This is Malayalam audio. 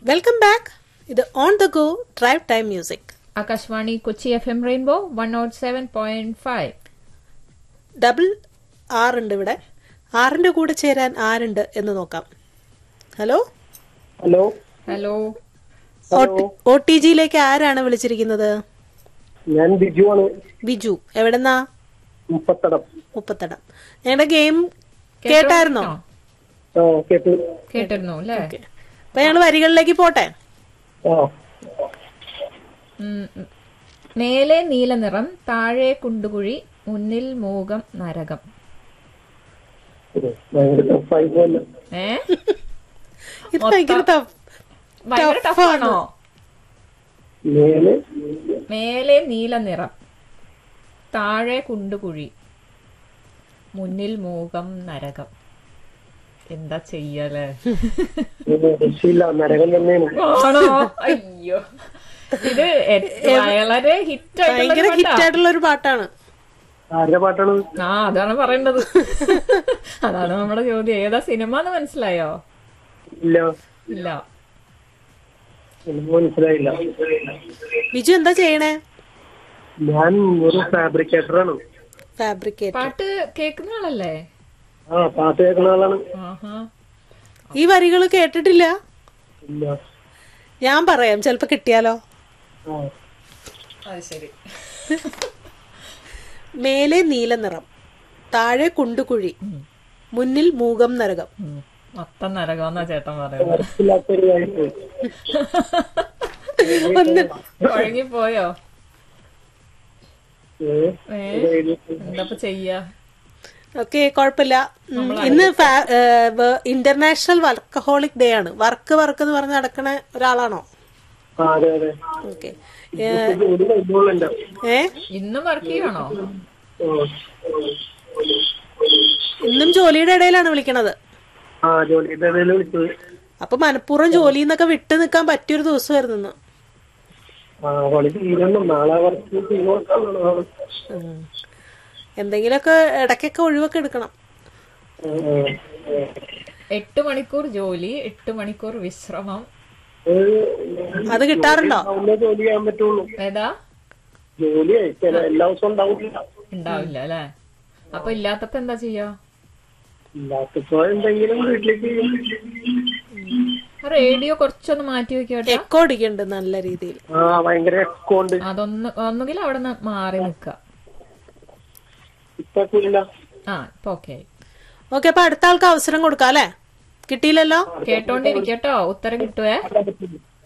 വെൽക്കം ബാക്ക് ഇത് on the go drive time music Akashvani Kochi F M rainbow one nought seven point five double R ഉണ്ട് ഇവിടെ ആറിന്റെ കൂടെ ചേരാൻ ആരുണ്ട് എന്ന് നോക്കാം hello hello hello O T ജിയിലേക്ക് ആരാണ് വിളിച്ചിരിക്കുന്നത് ഞാൻ ബിജു ആണ് ബിജു എവിടെന്നാ മുപ്പത്തടം മുപ്പത്തടം ഞങ്ങളുടെ ഗെയിം കേട്ടായിരുന്നോ ആ കേട്ടു കേട്ടിരുന്നു അല്ലേ ഓക്കെ അപ്പൊ ഞങ്ങള് വരികളിലേക്ക് പോട്ടെ ആ ഉം, ഉം. മേലെ നീല നിറം താഴെ കുണ്ടുകുഴി മുന്നിൽ മൂകം നരകം ഉം, ഭയങ്കര ടഫായി പോലെ ഏ ഇത് ഭയങ്കര tough. ഭയങ്കര Tough ടഫാണോ മേലെ മേലെ നീല നിറം താഴെ കുണ്ടുകുഴി മുന്നിൽ മൂകം നരകം എന്താ ചെയ്യലേ ഒരു രക്ഷയില്ല നരകം തന്നെയാണ് ആണോ അയ്യോ ഇത് എ- വളരെ ഹിറ്റ് ഭയങ്കര ഹിറ്റ് ആയിട്ടുള്ള ഒരു പാട്ടാണ് ആരുടെ പാട്ടാണ് ആ അതാണ് പറയേണ്ടത് അതാണ് നമ്മുടെ ചോദ്യം ഏതാ സിനിമ എന്ന് മനസ്സിലായോ ഇല്ല ഇല്ല എനിക്ക് മനസ്സിലായില്ല ബിജു എന്താ ചെയ്യണേ ഞാൻ ഒരു ഫാബ്രിക്കേറ്ററാണ് ഫാബ്രിക്കേറ്റ് പാട്ട് കേൾക്കുന്ന ആളല്ലേ ആ പാട്ട് കേൾക്കുന്ന ആളാണ് ആഹാ ഈ വരികൾ കേട്ടിട്ടില്ല ഇല്ല ഞാൻ പറയാം ചിലപ്പോ കിട്ടിയാലോ ആ അത് ശരി മേലെ നീല നിറം താഴെ കുണ്ടുകുഴി മുന്നിൽ മൂകം നരകം ഉം. മൊത്തം നരകമെന്നാ ചേട്ടൻ പറയുന്നത് മനസ്സിലാത്തൊരു കാര്യം പോയി ഒന്ന് ഒഴുകിപ്പോയോ ഏ, ഏ ഇത് എഴുതി. എന്താ ചെയ്യാ ഓക്കെ കുഴപ്പമില്ല ഉം, ഇന്ന് ഇന്റർനാഷണൽ വർക്കഹോളിക് ഡേ ആണ് വർക്ക് വർക്ക് എന്ന് പറഞ്ഞ് നടക്കണ ഒരാളാണോ ആ അതെ അതെ ഓക്കെ ഇപ്പൊ ജോലി കഴിഞ്ഞോളൂ എന്റെ ഏ ഇന്നും വർക്ക് ചെയ്യണോ ഇന്നും ജോലിയുടെ ഇടയിലാണ് വിളിക്കണത് ആ ജോലിയുടെ ഇടയിൽ വിളിച്ചത് അപ്പൊ മനഃപൂർവ്വം ജോലിയിൽ നിന്നൊക്കെ വിട്ടു നിൽക്കാൻ പറ്റിയൊരു ദിവസമായിരുന്നു ഇന്ന് ആ കളി തീരുന്നു നാളെ വർക്ക് തീരുമാനം ഉം. എന്തെങ്കിലുമൊക്കെ ഇടയ്ക്കൊക്കെ ഒഴിവൊക്കെ എടുക്കണം എട്ട് മണിക്കൂർ ജോലി എട്ട് മണിക്കൂർ വിശ്രമം അത് കിട്ടാറുണ്ടോ ജോലി ചെയ്യാൻ പറ്റുള്ളൂ ഏതാ ജോലി ചില എല്ലാ ദിവസവും ഉണ്ടാവില്ല ഉണ്ടാവില്ല അല്ലേ അപ്പൊ ഇല്ലാത്തപ്പോ എന്താ ചെയ്യാ ഇല്ലാത്തപ്പോ എന്തെങ്കിലും വീട്ടിലേക്ക് ചെയ്യും റേഡിയോ കുറച്ചൊന്ന് മാറ്റി വെക്കട്ടെ എക്കോ അടിക്കുന്നുണ്ട് നല്ല രീതിയിൽ ആ ഭയങ്കര എക്കോണ്ട് അതൊന്ന് ഒന്നുകിൽ അവിടെ നിന്ന് മാറി നിക്ക ഇപ്പൊ ഇല്ല ആ ഇപ്പൊ ഓക്കെ ഓക്കെ അപ്പൊ അടുത്ത ആൾക്ക് അവസരം കൊടുക്കാം അല്ലേ കിട്ടിയില്ലല്ലോ കേട്ടോണ്ടിരിക്കട്ടോ ഉത്തരം കിട്ടുവേ